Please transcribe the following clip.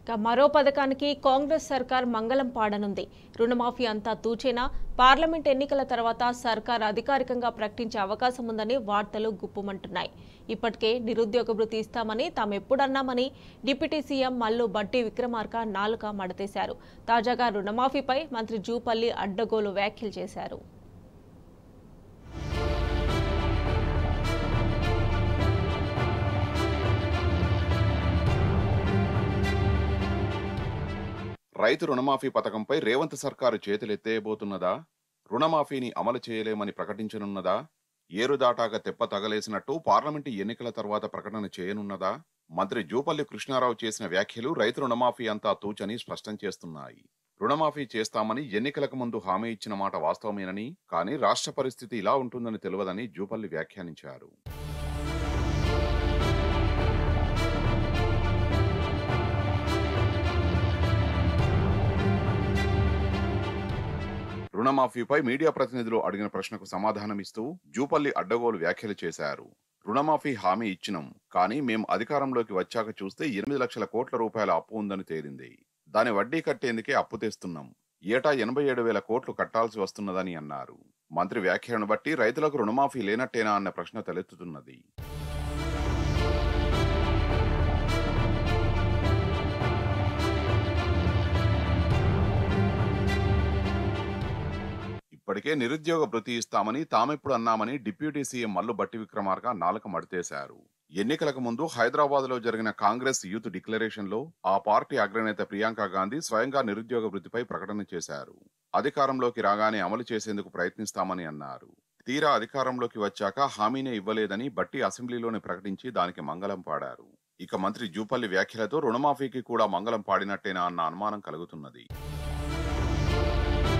ఇక మరో పథకానికి కాంగ్రెస్ సర్కార్ మంగళం పాడనుంది రుణమాఫీ అంతా తూచేనా పార్లమెంట్ ఎన్నికల తర్వాత సర్కార్ అధికారికంగా ప్రకటించే అవకాశం ఉందని వార్తలు గుప్పుమంటున్నాయి ఇప్పటికే నిరుద్యోగ భృతి ఇస్తామని తామెప్పుడన్నామని డిప్యూటీ సీఎం మల్లు బట్టి విక్రమార్క నాలుక మడతేశారు తాజాగా రుణమాఫీపై మంత్రి జూపల్లి అడ్డగోలు వ్యాఖ్యలు చేశారు రైతు రుణమాఫీ పథకంపై రేవంత్ సర్కారు చేతులెత్తేయబోతున్నదా రుణమాఫీని అమలు చేయలేమని ప్రకటించనున్నదా ఏరుదాటాక తెప్ప తగలేసినట్టు పార్లమెంటు ఎన్నికల తర్వాత ప్రకటన చేయనున్నదా మంత్రి జూపల్లి కృష్ణారావు చేసిన వ్యాఖ్యలు రైతు రుణమాఫీ అంతా తూచని స్పష్టం చేస్తున్నాయి రుణమాఫీ చేస్తామని ఎన్నికలకు ముందు హామీ ఇచ్చిన మాట వాస్తవమేనని కానీ రాష్ట్ర పరిస్థితి ఇలా ఉంటుందని తెలియదని జూపల్లి వ్యాఖ్యానించారు రుణమాఫీపై మీడియా ప్రతినిధులు అడిగిన ప్రశ్నకు సమాధానమిస్తూ జూపల్లి అడ్డగోలు వ్యాఖ్యలు చేశారు రుణమాఫీ హామీ ఇచ్చినం కానీ మేం అధికారంలోకి వచ్చాక చూస్తే ఎనిమిది లక్షల కోట్ల రూపాయల అప్పు ఉందని తేలింది దాని వడ్డీ కట్టేందుకే అప్పు తెస్తున్నాం ఏటా ఎనభై ఏడు వేల కోట్లు కట్టాల్సి వస్తున్నదని అన్నారు మంత్రి వ్యాఖ్యలను బట్టి రైతులకు రుణమాఫీ లేనట్టేనా అన్న ప్రశ్న తలెత్తుతున్నది ఇప్పటికే నిరుద్యోగ భృతి ఇస్తామని తామెప్పుడు అన్నామని డిప్యూటీ సీఎం మల్లు బట్టి విక్రమార్క నాలుక మడితేశారు ఎన్నికలకు ముందు హైదరాబాద్ లో జరిగిన కాంగ్రెస్ యూత్ డిక్లరేషన్ లో ఆ పార్టీ అగ్రనేత ప్రియాంక గాంధీ స్వయంగా నిరుద్యోగ భృతిపై ప్రకటన చేశారు అధికారంలోకి రాగానే అమలు చేసేందుకు ప్రయత్నిస్తామని అన్నారు తీరా అధికారంలోకి వచ్చాక హామీనే ఇవ్వలేదని బట్టి అసెంబ్లీలోనే ప్రకటించి దానికి మంగళం పాడారు ఇక మంత్రి జూపల్లి వ్యాఖ్యలతో రుణమాఫీకి కూడా మంగళం పాడినట్టేనా అన్న అనుమానం కలుగుతున్నది